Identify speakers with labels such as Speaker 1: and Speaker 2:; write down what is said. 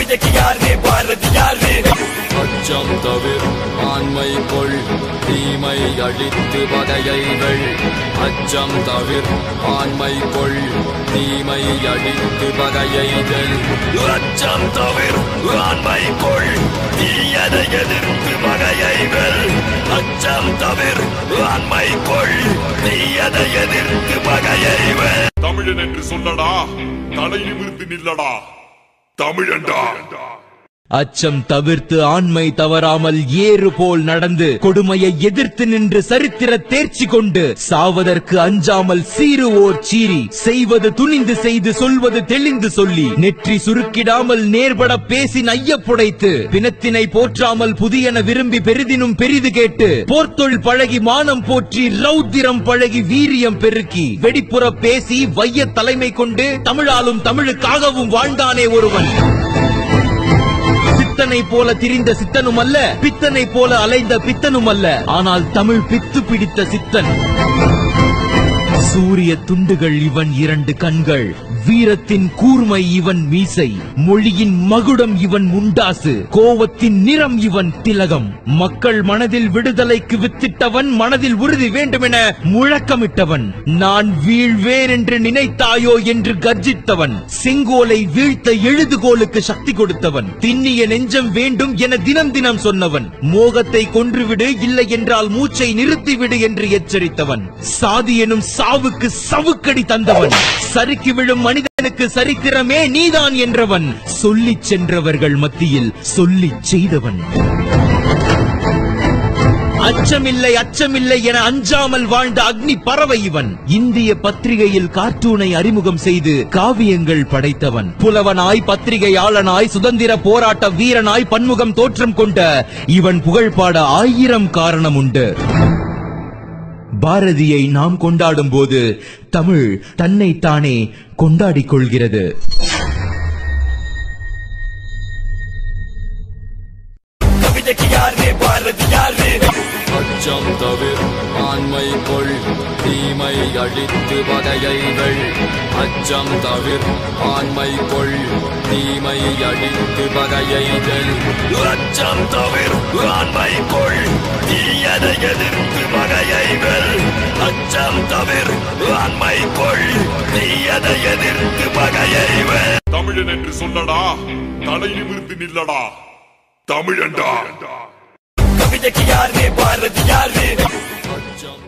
Speaker 1: கவிதைக்கு யாரு பாரதி யாரு
Speaker 2: அச்சம் தவிர ஆண்மை கொள் தீமை அழித்து பகையைகள் அச்சம் தவிர ஆண்மை கொள் தீமை அழித்து பகையைகள்
Speaker 1: அச்சம் தவிர ஆண்மை கொள் தீயதை எதிர்த்து பகையை வெல் அச்சம் தவிர ஆண்மை கொள் தீயதை எதிர்த்து பகையை வெல்
Speaker 3: தமிழன் என்று சொல்லடா தலை நிமிர்ந்து நில்லடா தமிழன்டா
Speaker 4: அச்சம் தவிர்த்து ஆண்மை தவறாமல் ஏறு போல் நடந்து கொடுமையை எதிர்த்து நின்று சரித்திர தேர்ச்சி கொண்டு சாவதற்கு அஞ்சாமல் சீருவோர் சீறி செய்வது துணிந்து செய்து சொல்வது தெளிந்து சொல்லி நெற்றி சுருக்கிடாமல் நேர்பட பேசி நையப்புடைத்து பிணத்தினை போற்றாமல் புதியன விரும்பி பெரிதினும் பெரிது கேட்டு போர்த்தொழில் பழகி மானம் போற்றி ரௌத்திரம் பழகி வீரியம் பெருக்கி வெடிப்புற பேசி வைய தலைமை கொண்டு தமிழாலும் தமிழுக்காகவும் வாழ்ந்தானே ஒருவன் சித்தனை போல திரிந்த சித்தனும் அல்ல பித்தனை போல அலைந்த பித்தனும் அல்ல ஆனால் தமிழ் பித்து பிடித்த சித்தன் சூரிய துண்டுகள் இவன் இரண்டு கண்கள் வீரத்தின் கூர்மை இவன் மீசை மொழியின் மகுடம் இவன் முண்டாசு கோவத்தின் நிறம் இவன் திலகம் மக்கள் மனதில் விடுதலைக்கு வித்திட்டவன் மனதில் உறுதி வேண்டுமென முழக்கமிட்டவன் நான் வீழ்வேன் என்று நினைத்தாயோ என்று கர்ஜித்தவன் செங்கோலை வீழ்த்த எழுதுகோலுக்கு சக்தி கொடுத்தவன் திண்ணிய நெஞ்சம் வேண்டும் என தினம் தினம் சொன்னவன் மோகத்தை கொன்றுவிடு இல்லை என்றால் மூச்சை நிறுத்திவிடு என்று எச்சரித்தவன் சாதி எனும் சாவுக்கு சவுக்கடி தந்தவன் சறுக்கி விழும் மனிதனுக்கு சரித்திரமே நீதான் என்றவன் சொல்லிச் சென்றவர்கள் மத்தியில் சொல்லிச் செய்தவன் அச்சமில்லை அச்சமில்லை என அஞ்சாமல் வாழ்ந்த அக்னி பறவை இவன் இந்திய பத்திரிகையில் கார்ட்டூனை அறிமுகம் செய்து காவியங்கள் படைத்தவன் புலவனாய் பத்திரிகையாளனாய் சுதந்திர போராட்ட வீரனாய் பன்முகம் தோற்றம் கொண்ட இவன் புகழ் பாட ஆயிரம் காரணம் உண்டு பாரதியை நாம் கொண்டாடும் போது தமிழ் தன்னைத்தானே கொண்டாடிக் கொள்கிறது
Speaker 1: கவிதைக்கு யாரு பாரதி யாரு
Speaker 2: அச்சம் தவிர ஆண்மை கொள் தீமை அழித்து பகையைகள் அச்சம் தவிர ஆண்மை கொள் தீமை அழித்து பகையைகள்
Speaker 1: அச்சம் தவிர ஆண்மை கொள் தீயதை எதிர்த்து பகையை வெல் அச்சம் தவிர ஆண்மை கொள் தீயதை எதிர்த்து பகையை வெல்
Speaker 3: தமிழன் என்று சொல்லடா தலை நிமிர்ந்து நில்லடா தமிழன்டா
Speaker 1: கவிதைக்கு யாரு பாரதி யாரு
Speaker 2: அச்சம்